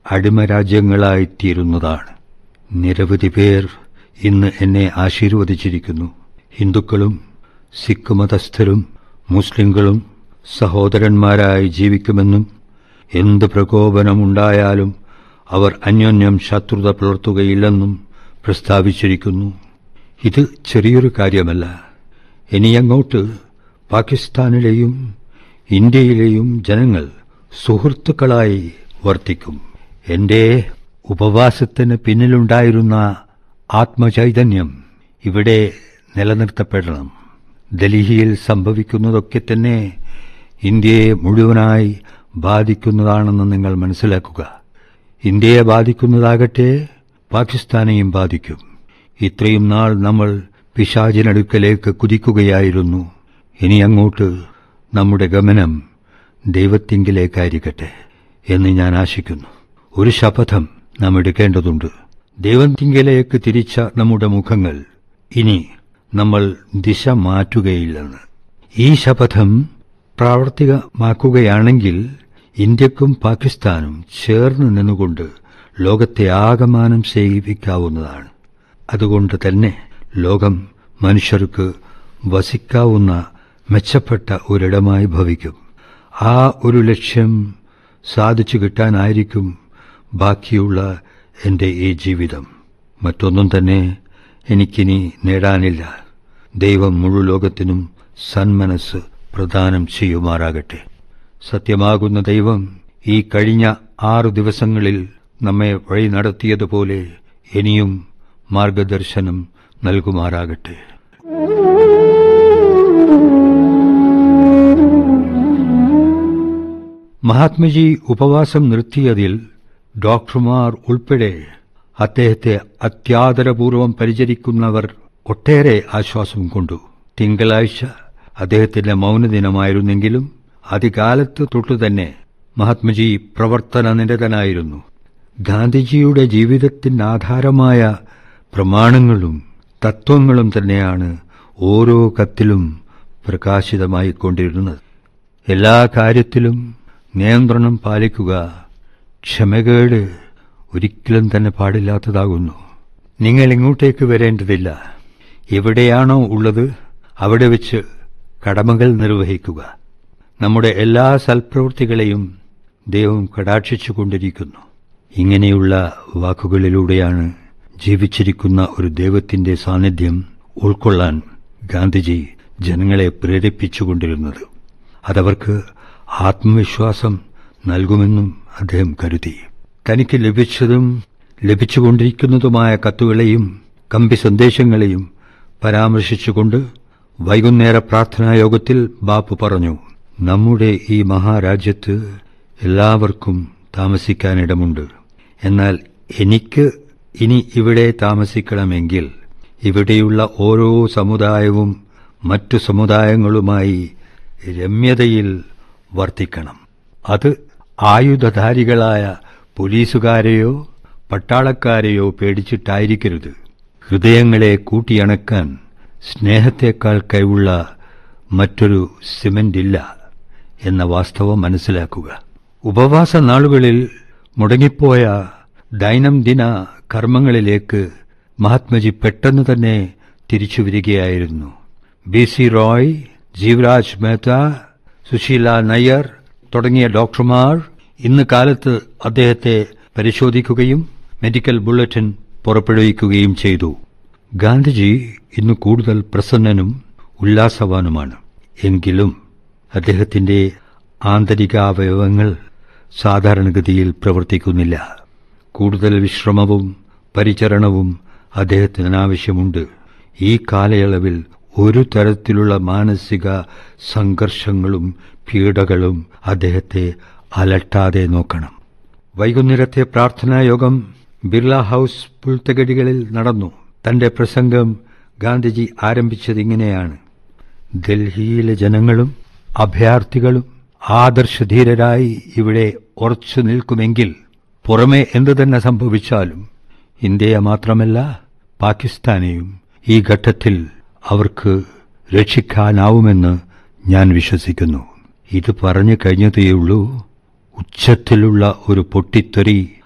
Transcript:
അടിമരാജ്യങ്ങളായിത്തീരുന്നതാണ് നിരവധി പേർ ഇന്ന് എന്നെ ആശീർവദിച്ചിരിക്കുന്നു ഹിന്ദുക്കളും സിഖ് മതസ്ഥരും മുസ്ലിങ്ങളും സഹോദരന്മാരായി ജീവിക്കുമെന്നും എന്ത് പ്രകോപനമുണ്ടായാലും അവർ അന്യോന്യം ശത്രുത പുലർത്തുകയില്ലെന്നും പ്രസ്താവിച്ചിരിക്കുന്നു ഇത് ചെറിയൊരു കാര്യമല്ല ഇനിയങ്ങോട്ട് പാകിസ്ഥാനിലെയും ഇന്ത്യയിലെയും ജനങ്ങൾ സുഹൃത്തുക്കളായി വർത്തിക്കും എന്റെ ഉപവാസത്തിന് പിന്നിലുണ്ടായിരുന്ന ആത്മചൈതന്യം ഇവിടെ നിലനിർത്തപ്പെടണം ഡൽഹിയിൽ സംഭവിക്കുന്നതൊക്കെ തന്നെ ഇന്ത്യയെ മുഴുവനായി ബാധിക്കുന്നതാണെന്ന് നിങ്ങൾ മനസ്സിലാക്കുക ഇന്ത്യയെ ബാധിക്കുന്നതാകട്ടെ പാകിസ്ഥാനെയും ബാധിക്കും ഇത്രയും നാൾ നമ്മൾ പിശാചിനടുക്കലേക്ക് കുതിക്കുകയായിരുന്നു ഇനി അങ്ങോട്ട് നമ്മുടെ ഗമനം ദൈവത്തിങ്കിലേക്കായിരിക്കട്ടെ എന്ന് ഞാൻ ആശിക്കുന്നു ഒരു ശപഥം നാം എടുക്കേണ്ടതുണ്ട് ദൈവത്തിങ്കിലേക്ക് തിരിച്ച നമ്മുടെ മുഖങ്ങൾ ഇനി നമ്മൾ ദിശ മാറ്റുകയില്ലെന്ന് ഈ ശപഥം പ്രാവർത്തികമാക്കുകയാണെങ്കിൽ ഇന്ത്യക്കും പാകിസ്ഥാനും ചേർന്ന് നിന്നുകൊണ്ട് ലോകത്തെ ആകമാനം സേവിക്കാവുന്നതാണ് അതുകൊണ്ട് തന്നെ ലോകം മനുഷ്യർക്ക് വസിക്കാവുന്ന മെച്ചപ്പെട്ട ഒരിടമായി ഭവിക്കും ആ ഒരു ലക്ഷ്യം സാധിച്ചു കിട്ടാനായിരിക്കും ബാക്കിയുള്ള എൻ്റെ ഈ ജീവിതം മറ്റൊന്നും തന്നെ എനിക്കിനി നേടാനില്ല ദൈവം മുഴു ലോകത്തിനും സന്മനസ് പ്രദാനം ചെയ്യുമാറാകട്ടെ സത്യമാകുന്ന ദൈവം ഈ കഴിഞ്ഞ ആറു ദിവസങ്ങളിൽ നമ്മെ വഴി നടത്തിയതുപോലെ ഇനിയും മാർഗദർശനം നൽകുമാറാകട്ടെ മഹാത്മജി ഉപവാസം നിർത്തിയതിൽ ഡോക്ടർമാർ ഉൾപ്പെടെ അദ്ദേഹത്തെ അത്യാദരപൂർവം പരിചരിക്കുന്നവർ ഒട്ടേറെ ആശ്വാസം കൊണ്ടു തിങ്കളാഴ്ച അദ്ദേഹത്തിന്റെ മൗനദിനമായിരുന്നെങ്കിലും അതികാലത്ത് തൊട്ടുതന്നെ മഹാത്മജി പ്രവർത്തന നിരതനായിരുന്നു ഗാന്ധിജിയുടെ ജീവിതത്തിന് ആധാരമായ പ്രമാണങ്ങളും തത്വങ്ങളും തന്നെയാണ് ഓരോ കത്തിലും പ്രകാശിതമായിക്കൊണ്ടിരുന്നത് എല്ലാ കാര്യത്തിലും നിയന്ത്രണം പാലിക്കുക ക്ഷമകേട് ഒരിക്കലും തന്നെ പാടില്ലാത്തതാകുന്നു നിങ്ങൾ ഇങ്ങോട്ടേക്ക് വരേണ്ടതില്ല എവിടെയാണോ ഉള്ളത് അവിടെ വെച്ച് കടമകൾ നിർവഹിക്കുക നമ്മുടെ എല്ലാ സൽപ്രവൃത്തികളെയും ദൈവം കടാക്ഷിച്ചുകൊണ്ടിരിക്കുന്നു ഇങ്ങനെയുള്ള വാക്കുകളിലൂടെയാണ് ജീവിച്ചിരിക്കുന്ന ഒരു ദൈവത്തിന്റെ സാന്നിധ്യം ഉൾക്കൊള്ളാൻ ഗാന്ധിജി ജനങ്ങളെ പ്രേരിപ്പിച്ചുകൊണ്ടിരുന്നത് അതവർക്ക് ആത്മവിശ്വാസം നൽകുമെന്നും അദ്ദേഹം കരുതി തനിക്ക് ലഭിച്ചതും ലഭിച്ചുകൊണ്ടിരിക്കുന്നതുമായ കത്തുകളെയും കമ്പി സന്ദേശങ്ങളെയും പരാമർശിച്ചുകൊണ്ട് വൈകുന്നേര പ്രാർത്ഥനാ യോഗത്തിൽ ബാപ്പു പറഞ്ഞു നമ്മുടെ ഈ മഹാരാജ്യത്ത് എല്ലാവർക്കും താമസിക്കാനിടമുണ്ട് എന്നാൽ എനിക്ക് ഇനി ഇവിടെ താമസിക്കണമെങ്കിൽ ഇവിടെയുള്ള ഓരോ സമുദായവും മറ്റു സമുദായങ്ങളുമായി രമ്യതയിൽ വർത്തിക്കണം അത് ആയുധധാരികളായ പോലീസുകാരെയോ പട്ടാളക്കാരെയോ പേടിച്ചിട്ടായിരിക്കരുത് ഹൃദയങ്ങളെ കൂട്ടിയണക്കാൻ സ്നേഹത്തേക്കാൾ കഴിവുള്ള മറ്റൊരു സിമന്റ് ഇല്ല എന്ന വാസ്തവം മനസ്സിലാക്കുക ഉപവാസ നാളുകളിൽ മുടങ്ങിപ്പോയ ദൈനംദിന കർമ്മങ്ങളിലേക്ക് മഹാത്മജി പെട്ടെന്ന് തന്നെ തിരിച്ചു വരികയായിരുന്നു ബി സി റോയ് ജീവരാജ് മേത്ത സുശീല നയ്യർ തുടങ്ങിയ ഡോക്ടർമാർ ഇന്ന് കാലത്ത് അദ്ദേഹത്തെ പരിശോധിക്കുകയും മെഡിക്കൽ ബുള്ളറ്റിൻ പുറപ്പെടുവിക്കുകയും ചെയ്തു ഗാന്ധിജി ഇന്ന് കൂടുതൽ പ്രസന്നനും ഉല്ലാസവാനുമാണ് എങ്കിലും അദ്ദേഹത്തിന്റെ ആന്തരികാവയവങ്ങൾ സാധാരണഗതിയിൽ പ്രവർത്തിക്കുന്നില്ല കൂടുതൽ വിശ്രമവും പരിചരണവും അദ്ദേഹത്തിന് ആവശ്യമുണ്ട് ഈ കാലയളവിൽ ഒരു തരത്തിലുള്ള മാനസിക സംഘർഷങ്ങളും പീഡകളും അദ്ദേഹത്തെ അലട്ടാതെ നോക്കണം വൈകുന്നേരത്തെ പ്രാർത്ഥനായോഗം ബിർള ഹൌസ് പുൽത്തകടികളിൽ നടന്നു തന്റെ പ്രസംഗം ഗാന്ധിജി ആരംഭിച്ചതിങ്ങനെയാണ് ഡൽഹിയിലെ ജനങ്ങളും അഭയാർത്ഥികളും ആദർശധീരരായി ഇവിടെ ഉറച്ചു നിൽക്കുമെങ്കിൽ പുറമെ എന്തു തന്നെ സംഭവിച്ചാലും ഇന്ത്യയെ മാത്രമല്ല പാകിസ്ഥാനെയും ഈ ഘട്ടത്തിൽ അവർക്ക് രക്ഷിക്കാനാവുമെന്ന് ഞാൻ വിശ്വസിക്കുന്നു ഇത് പറഞ്ഞു കഴിഞ്ഞതേയുള്ളൂ ഉച്ചത്തിലുള്ള ഒരു പൊട്ടിത്തെറി